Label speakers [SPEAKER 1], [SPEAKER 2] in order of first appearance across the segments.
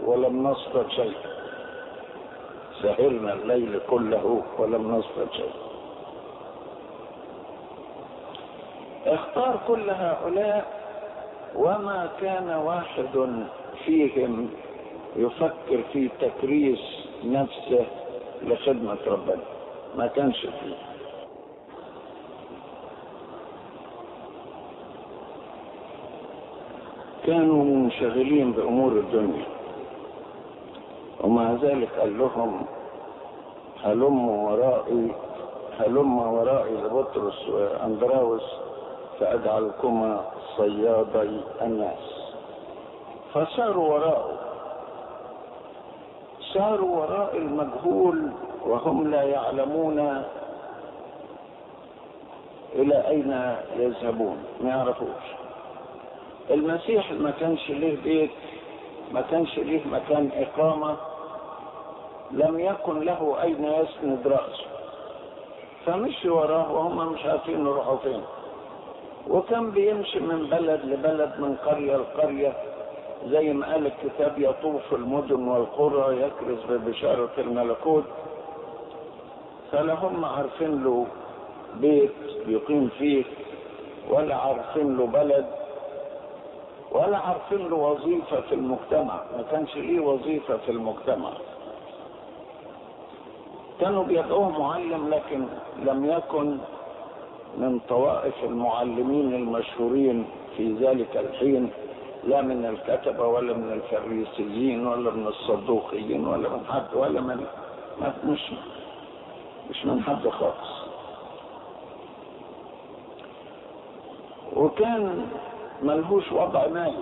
[SPEAKER 1] ولم نصطد شيء سهرنا الليل كله ولم نصطد شيء اختار كل هؤلاء وما كان واحد فيهم يفكر في تكريس نفسه لخدمة ربنا ما كانش فيه كانوا منشغلين بأمور الدنيا ومع ذلك قال لهم هلم ورائي هلم ورائي لبطرس وأندراوس فأجعلكما صيادي الناس فساروا وراءه ساروا وراء المجهول وهم لا يعلمون إلى أين يذهبون ما يعرفوش المسيح ما كانش ليه بيت ما كانش ليه مكان إقامة لم يكن له أين يسند رأسه فمشي وراه وهم مش عارفين يروحوا فين وكان بيمشي من بلد لبلد من قرية لقرية زي ما قال الكتاب يطوف المدن والقرى يكرز ببشارة الملكوت فلا هم عارفين له بيت يقيم فيه ولا عارفين له بلد ولا عارفين له وظيفة في المجتمع ما كانش ليه وظيفة في المجتمع كانوا بيدعوه معلم لكن لم يكن من طوائف المعلمين المشهورين في ذلك الحين لا من الكتبة ولا من الفريسيين ولا من الصدوقيين ولا من حد ولا من مش مش من حد خالص وكان ملهوش وضع مالي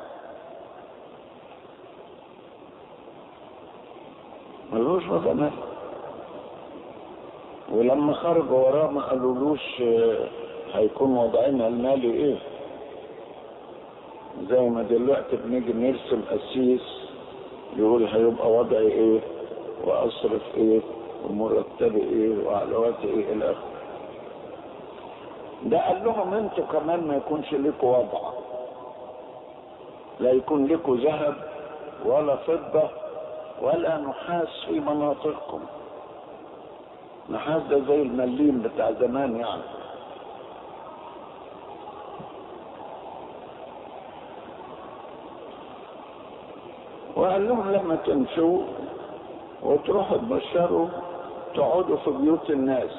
[SPEAKER 1] ملهوش وضع مالي ولما خرجوا وراه ما قالولوش هيكون وضعنا المالي ايه زي ما دلوقتي بنيجي نرسم قسيس يقول هيبقى وضعي ايه واصرف ايه ومرتبي ايه وعلواتي ايه الى اخره ده قال لهم انتوا كمان ما يكونش لكم وضع لا يكون لكم ذهب ولا فضة ولا نحاس في مناطقكم نحاس ده زي المليم بتاع زمان يعني وقال لهم لما تمشوا وتروحوا تبشروا تقعدوا في بيوت الناس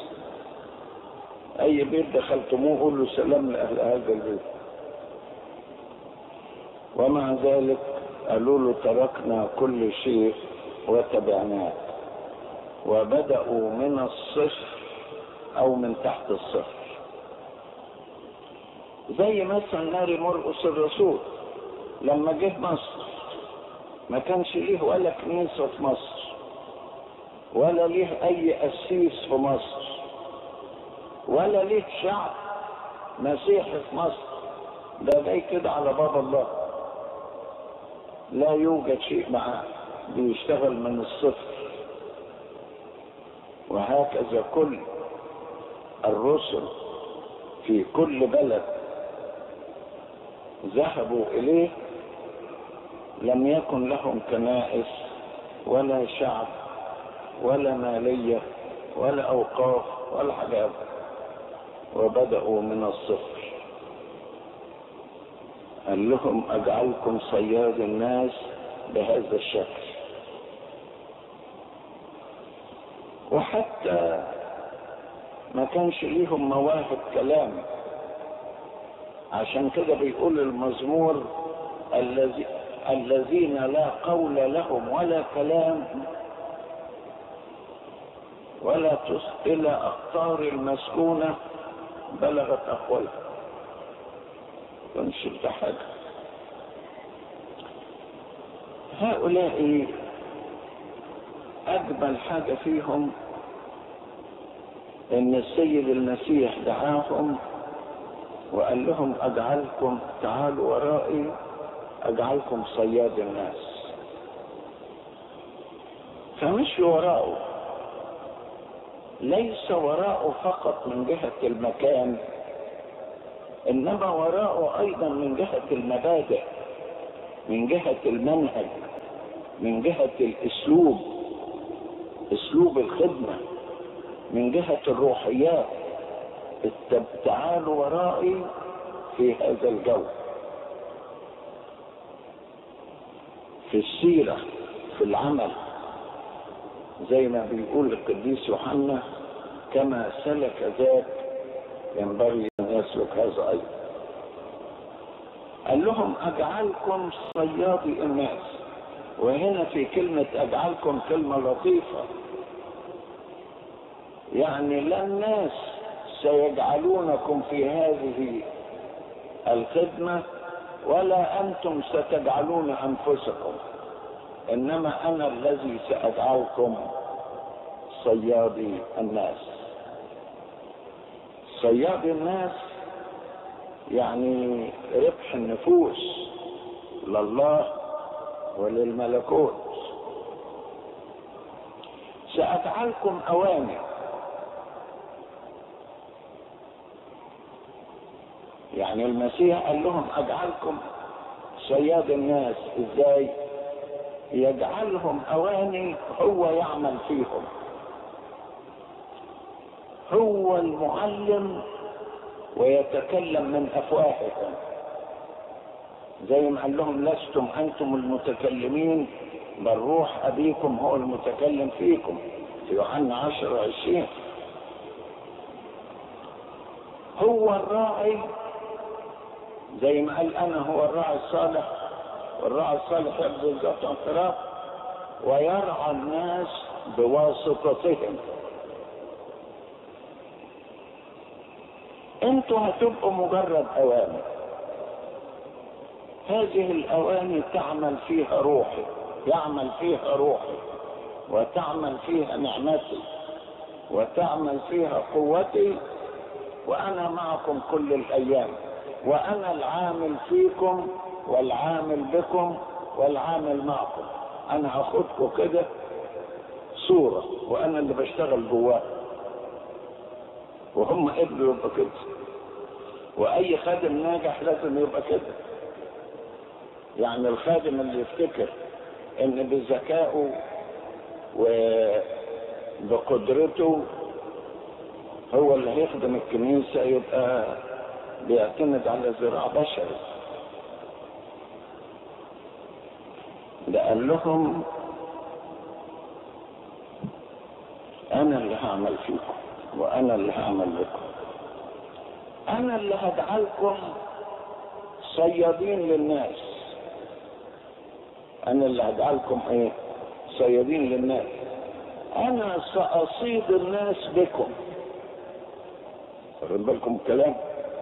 [SPEAKER 1] اي بيت دخلتموه قولوا سلام لاهل هذا البيت ومع ذلك قالوا له تركنا كل شيء وتبعناك وبدأوا من الصفر او من تحت الصفر زي مثلا ناري مرقس الرسول لما جه مصر ما كانش ليه ولا كنيسة في مصر ولا ليه اي قسيس في مصر ولا ليه شعب مسيحي في مصر ده جاي كده على باب الله لا يوجد شيء معاه بيشتغل من الصفر وهكذا كل الرسل في كل بلد ذهبوا اليه لم يكن لهم كنائس ولا شعب ولا ماليه ولا اوقاف ولا حاجات وبدأوا من الصفر قال لهم أجعلكم صياد الناس بهذا الشكل وحتى ما كانش ليهم مواهب كلام عشان كده بيقول المزمور الذي الذين لا قول لهم ولا كلام ولا إلى أقطار المسكونة بلغت أقوالها كنش حاجة هؤلاء أجمل حاجة فيهم إن السيد المسيح دعاهم وقال لهم أجعلكم تعالوا ورائي أجعلكم صياد الناس فمشوا وراءه ليس وراءه فقط من جهة المكان إنما وراءه أيضا من جهة المبادئ من جهة المنهج من جهة الاسلوب اسلوب الخدمة من جهة الروحيات تعالوا ورائي في هذا الجو في السيرة في العمل زي ما بيقول القديس يوحنا كما سلك ذاك ينبغي ان يسلك هذا ايضا قال لهم اجعلكم صيادي الناس وهنا في كلمة اجعلكم كلمة لطيفة يعني لا الناس سيجعلونكم في هذه الخدمة ولا أنتم ستجعلون أنفسكم إنما أنا الذي سأجعلكم صيادي الناس صيادي الناس يعني ربح النفوس لله وللملكوت سأجعلكم أوامر يعني المسيح قال لهم اجعلكم صياد الناس ازاي يجعلهم اواني هو يعمل فيهم هو المعلم ويتكلم من افواههم زي ما قال لهم لستم انتم المتكلمين بل روح ابيكم هو المتكلم فيكم في يوحنا 10 20 هو الراعي زي ما قال انا هو الراعي الصالح والراعي الصالح يبذل ذات اعتراف ويرعى الناس بواسطتهم انتوا هتبقوا مجرد اوامر هذه الاواني تعمل فيها روحي يعمل فيها روحي وتعمل فيها نعمتي وتعمل فيها قوتي وانا معكم كل الايام وانا العامل فيكم والعامل بكم والعامل معكم انا هاخدكم كده صورة وانا اللي بشتغل جواه وهم قبلوا يبقى كده واي خادم ناجح لازم يبقى كده يعني الخادم اللي يفتكر ان بذكائه وبقدرته هو اللي هيخدم الكنيسة يبقى بيعتمد على ذراع بشري ده قال لهم انا اللي هعمل فيكم وانا اللي هعمل لكم انا اللي هجعلكم صيادين للناس انا اللي هجعلكم ايه صيادين للناس انا ساصيد الناس بكم واخد بالكم الكلام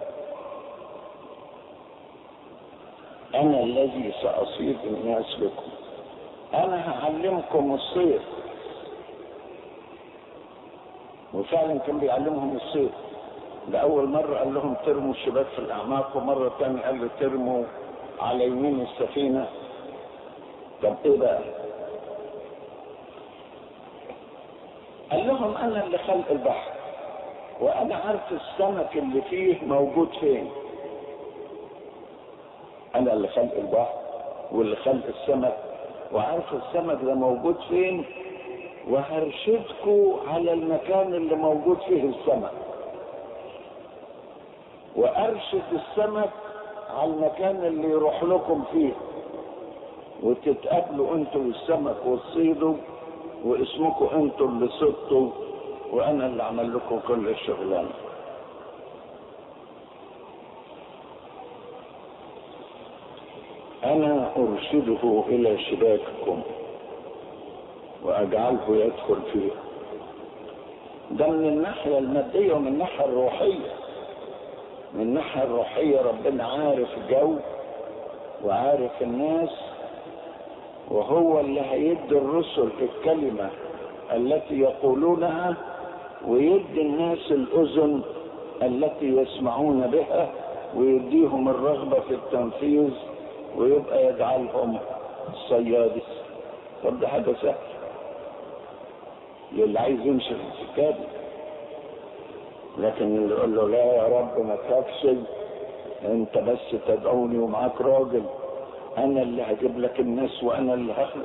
[SPEAKER 1] انا الذي ساصيد الناس بكم انا هعلمكم الصيد وفعلا كان بيعلمهم الصيد ده اول مرة قال لهم ترموا الشباك في الاعماق ومرة تانية قال له ترموا على يمين السفينة طب ايه بقى قال لهم انا اللي خلق البحر وانا عارف السمك اللي فيه موجود فين انا اللي خلق البحر واللي خلق السمك وعارف السمك ده موجود فين وهرشدكم على المكان اللي موجود فيه السمك وارشد السمك على المكان اللي يروح لكم فيه وتتقابلوا انتوا والسمك وتصيدوا واسمكم انتوا اللي صدتوا وانا اللي عمل لكم كل الشغلانه انا ارشده الى شباككم واجعله يدخل فيه ده من الناحيه الماديه ومن الناحيه الروحيه من الناحيه الروحيه ربنا عارف الجو وعارف الناس وهو اللي هيدي الرسل الكلمه التي يقولونها ويدي الناس الاذن التي يسمعون بها ويديهم الرغبه في التنفيذ ويبقى يجعلهم صيادس طب ده حاجه سهله للي عايز يمشي في السكات لكن اللي يقول له لا يا رب ما تخافش انت بس تدعوني ومعاك راجل انا اللي هجيب لك الناس وانا اللي هخلق